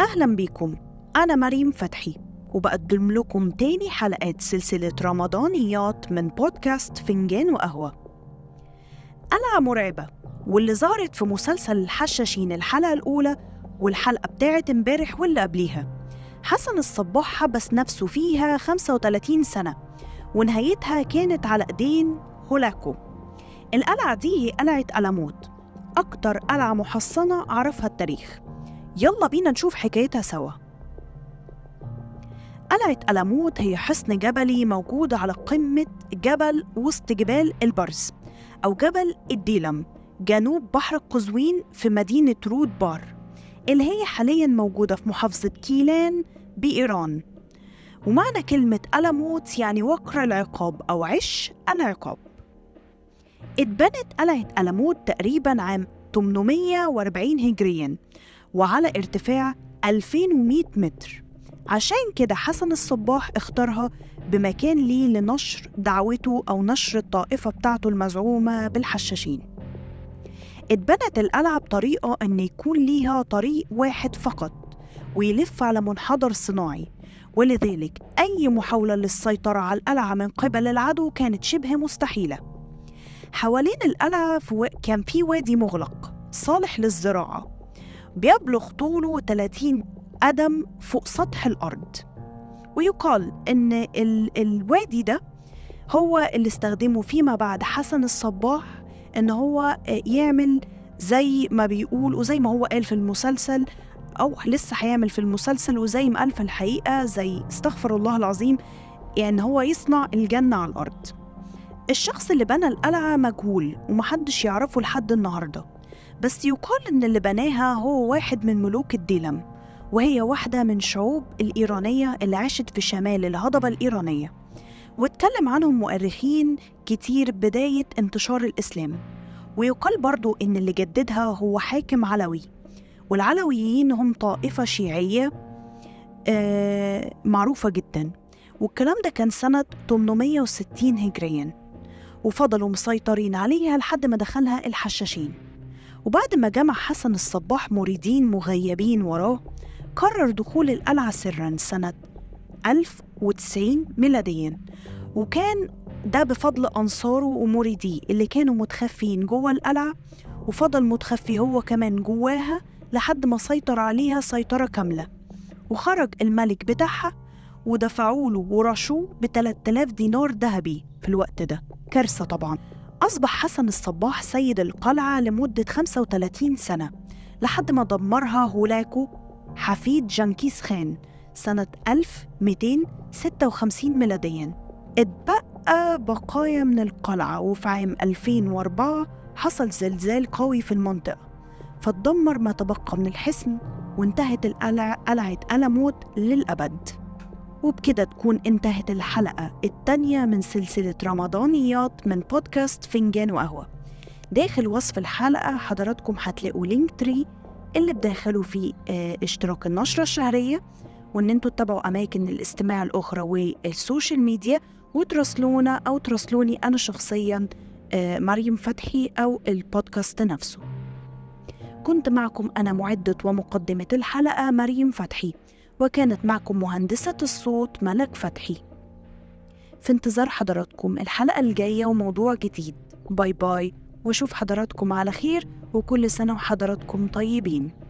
أهلا بيكم أنا مريم فتحي وبقدم لكم تاني حلقات سلسلة رمضانيات من بودكاست فنجان وقهوة قلعة مرعبة واللي ظهرت في مسلسل الحشاشين الحلقة الأولى والحلقة بتاعت امبارح واللي قبليها حسن الصباح حبس نفسه فيها 35 سنة ونهايتها كانت على إيدين هولاكو القلعة دي هي قلعة ألموت أكتر قلعة محصنة عرفها التاريخ يلا بينا نشوف حكايتها سوا قلعة ألموت هي حصن جبلي موجود على قمة جبل وسط جبال البرز أو جبل الديلم جنوب بحر قزوين في مدينة رود بار اللي هي حاليا موجودة في محافظة كيلان بإيران ومعنى كلمة ألموت يعني وقر العقاب أو عش العقاب اتبنت قلعة ألموت تقريبا عام 840 هجريا وعلى ارتفاع 2100 متر عشان كده حسن الصباح اختارها بمكان ليه لنشر دعوته أو نشر الطائفة بتاعته المزعومة بالحشاشين اتبنت القلعة بطريقة أن يكون ليها طريق واحد فقط ويلف على منحدر صناعي ولذلك أي محاولة للسيطرة على القلعة من قبل العدو كانت شبه مستحيلة حوالين القلعة كان في وادي مغلق صالح للزراعة بيبلغ طوله 30 قدم فوق سطح الأرض ويقال إن ال الوادي ده هو اللي استخدمه فيما بعد حسن الصباح إن هو يعمل زي ما بيقول وزي ما هو قال في المسلسل أو لسه هيعمل في المسلسل وزي ما قال في الحقيقة زي استغفر الله العظيم يعني هو يصنع الجنة على الأرض الشخص اللي بنى القلعة مجهول ومحدش يعرفه لحد النهاردة بس يقال إن اللي بناها هو واحد من ملوك الديلم وهي واحدة من شعوب الإيرانية اللي عاشت في شمال الهضبة الإيرانية واتكلم عنهم مؤرخين كتير بداية انتشار الإسلام ويقال برضو إن اللي جددها هو حاكم علوي والعلويين هم طائفة شيعية آه معروفة جدا والكلام ده كان سنة 860 هجريا وفضلوا مسيطرين عليها لحد ما دخلها الحشاشين وبعد ما جمع حسن الصباح مريدين مغيبين وراه قرر دخول القلعة سرا سنة 1090 ميلاديا وكان ده بفضل أنصاره ومريديه اللي كانوا متخفين جوه القلعة وفضل متخفي هو كمان جواها لحد ما سيطر عليها سيطرة كاملة وخرج الملك بتاعها ودفعوا له ورشوه ب 3000 دينار ذهبي في الوقت ده كارثة طبعا أصبح حسن الصباح سيد القلعة لمدة 35 سنة لحد ما دمرها هولاكو حفيد جنكيز خان سنة 1256 ميلاديا اتبقى بقايا من القلعة وفي عام 2004 حصل زلزال قوي في المنطقة فتدمر ما تبقى من الحصن وانتهت القلعة قلعة ألموت للأبد وبكده تكون انتهت الحلقة التانية من سلسلة رمضانيات من بودكاست فنجان وقهوة داخل وصف الحلقة حضراتكم هتلاقوا لينك تري اللي بداخلوا فيه اه اشتراك النشرة الشهرية وان انتوا تتابعوا اماكن الاستماع الاخرى والسوشيال ميديا وتراسلونا او تراسلوني انا شخصيا اه مريم فتحي او البودكاست نفسه كنت معكم انا معدة ومقدمة الحلقة مريم فتحي وكانت معكم مهندسة الصوت ملك فتحي في انتظار حضراتكم الحلقة الجاية وموضوع جديد باي باي واشوف حضراتكم على خير وكل سنة وحضراتكم طيبين